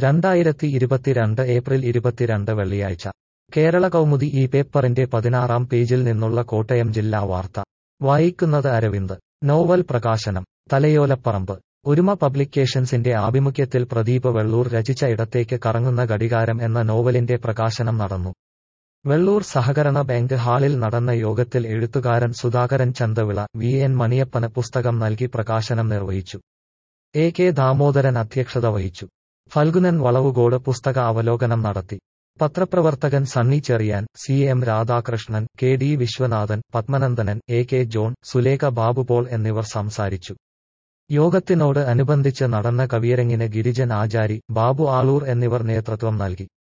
രണ്ടായിരത്തി ഇരുപത്തിരണ്ട് ഏപ്രിൽ ഇരുപത്തിരണ്ട് വെള്ളിയാഴ്ച കേരള കൗമുദി ഈ പേപ്പറിന്റെ പതിനാറാം പേജിൽ നിന്നുള്ള കോട്ടയം ജില്ലാ വാർത്ത വായിക്കുന്നത് അരവിന്ദ് നോവൽ പ്രകാശനം തലയോലപ്പറമ്പ് ഒരുമ പബ്ലിക്കേഷൻസിന്റെ ആഭിമുഖ്യത്തിൽ പ്രദീപ് വെള്ളൂർ രചിച്ച ഇടത്തേക്ക് കറങ്ങുന്ന ഘടികാരം എന്ന നോവലിന്റെ പ്രകാശനം നടന്നു വെള്ളൂർ സഹകരണ ബാങ്ക് ഹാളിൽ നടന്ന യോഗത്തിൽ എഴുത്തുകാരൻ സുധാകരൻ ചന്തവിള വി എൻ മണിയപ്പന് പുസ്തകം നൽകി പ്രകാശനം നിർവഹിച്ചു എ കെ ദാമോദരൻ അധ്യക്ഷത വഹിച്ചു ഫൽഗുനൻ വളവുകോട് പുസ്തക അവലോകനം നടത്തി പത്രപ്രവർത്തകൻ Sunny Cherian C M Radhakrishnan K D Viswanathan Padmanandanan A K John Sulekha Babupaul എന്നിവർ സംസാരിച്ചു യോഗത്തിനോട് അനുബന്ധിച്ച് നടന്ന കവിയരങ്ങിന് ഗിരിജൻ ആചാരി ബാബു ആളൂർ എന്നിവർ നേതൃത്വം നൽകി